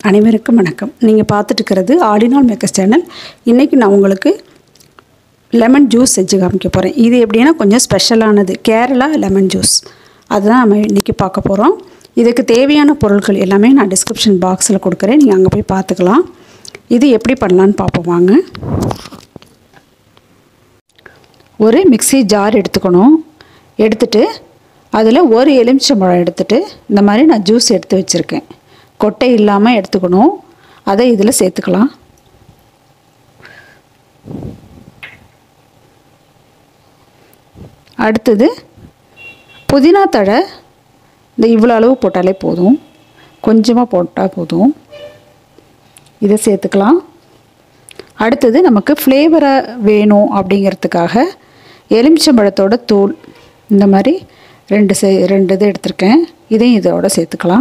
அனைவருக்கும் வணக்கம் நீங்கள் பார்த்துட்டு இருக்கிறது ஆடினால் மேக்கர்ஸ் சேனல் இன்றைக்கி நான் உங்களுக்கு லெமன் ஜூஸ் செஞ்சு காமிக்க போகிறேன் இது எப்படின்னா கொஞ்சம் ஸ்பெஷலானது கேரளா லெமன் ஜூஸ் அதுதான் நம்ம இன்றைக்கி பார்க்க போகிறோம் இதுக்கு தேவையான பொருட்கள் எல்லாமே நான் டிஸ்கிரிப்ஷன் பாக்ஸில் கொடுக்குறேன் நீங்கள் அங்கே போய் பார்த்துக்கலாம் இது எப்படி பண்ணலான்னு பார்ப்போம் வாங்க ஒரு மிக்ஸி ஜார் எடுத்துக்கணும் எடுத்துட்டு அதில் ஒரு எலுமிச்சம்பழம் எடுத்துட்டு இந்த மாதிரி நான் ஜூஸ் எடுத்து வச்சுருக்கேன் கொட்டை இல்லாமல் எடுத்துக்கணும் அதை இதில் சேர்த்துக்கலாம் அடுத்தது புதினா தழை இந்த இவ்வளோ அளவு போட்டாலே போதும் கொஞ்சமாக போட்டால் போதும் இதை சேர்த்துக்கலாம் அடுத்தது நமக்கு ஃப்ளேவராக வேணும் அப்படிங்கிறதுக்காக எலுமிச்சம்பழத்தோட தூள் இந்த மாதிரி ரெண்டு சே ரெண்டு இது எடுத்திருக்கேன் இதையும் இதோட சேர்த்துக்கலாம்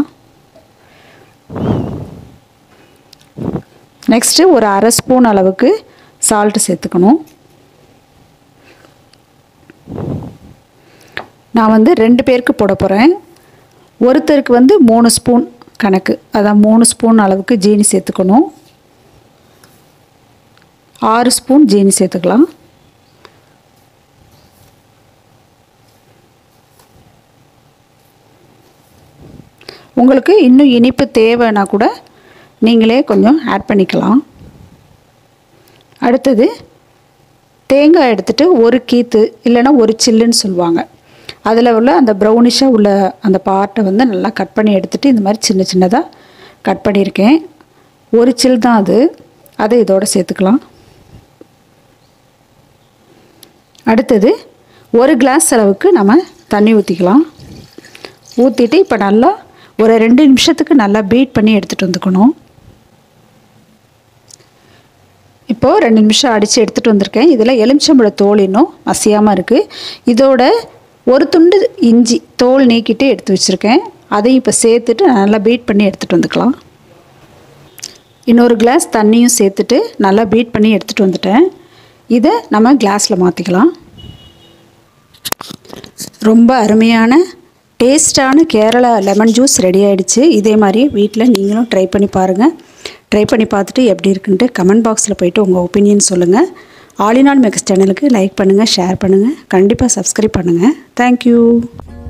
நெக்ஸ்ட்டு ஒரு அரை ஸ்பூன் அளவுக்கு சால்ட்டு சேர்த்துக்கணும் நான் வந்து ரெண்டு பேருக்கு போட போகிறேன் ஒருத்தருக்கு வந்து மூணு ஸ்பூன் கணக்கு அதான் மூணு ஸ்பூன் அளவுக்கு ஜீனி சேர்த்துக்கணும் ஆறு ஸ்பூன் ஜீனி சேர்த்துக்கலாம் உங்களுக்கு இன்னும் இனிப்பு தேவைன்னா கூட நீங்களே கொஞ்சம் ஆட் பண்ணிக்கலாம் அடுத்தது தேங்காய் எடுத்துகிட்டு ஒரு கீத்து இல்லைன்னா ஒரு சில்லுன்னு சொல்லுவாங்க அதில் உள்ள அந்த ப்ரௌனிஷாக உள்ள அந்த பார்ட்டை வந்து நல்லா கட் பண்ணி எடுத்துகிட்டு இந்த மாதிரி சின்ன சின்னதாக கட் பண்ணியிருக்கேன் ஒரு சில் தான் அது அதை இதோடு சேர்த்துக்கலாம் அடுத்தது ஒரு கிளாஸ் அளவுக்கு நம்ம தண்ணி ஊற்றிக்கலாம் ஊற்றிட்டு இப்போ நல்லா ஒரு ரெண்டு நிமிஷத்துக்கு நல்லா பீட் பண்ணி எடுத்துகிட்டு வந்துக்கணும் இப்போது ரெண்டு நிமிஷம் அடித்து எடுத்துகிட்டு வந்திருக்கேன் இதில் எலுமிச்சம்பழ தோல் இன்னும் மசியாமல் இருக்குது இதோட ஒரு துண்டு இஞ்சி தோல் நீக்கிட்டு எடுத்து வச்சுருக்கேன் அதையும் இப்போ சேர்த்துட்டு நல்லா பீட் பண்ணி எடுத்துகிட்டு வந்துக்கலாம் இன்னொரு கிளாஸ் தண்ணியும் சேர்த்துட்டு நல்லா பீட் பண்ணி எடுத்துகிட்டு வந்துட்டேன் இதை நம்ம கிளாஸில் மாற்றிக்கலாம் ரொம்ப அருமையான டேஸ்டான கேரளா லெமன் ஜூஸ் ரெடி ஆகிடுச்சு இதே மாதிரி வீட்டில் நீங்களும் ட்ரை பண்ணி பாருங்கள் ட்ரை பண்ணி பார்த்துட்டு எப்படி இருக்குன்ட்டு கமெண்ட் பாக்ஸில் போய்ட்டு உங்கள் ஒப்பீனியன் சொல்லுங்கள் ஆலினால் மேக்கஸ் சேனலுக்கு லைக் பண்ணுங்கள் ஷேர் பண்ணுங்கள் கண்டிப்பாக சப்ஸ்கிரைப் பண்ணுங்கள் தேங்க்யூ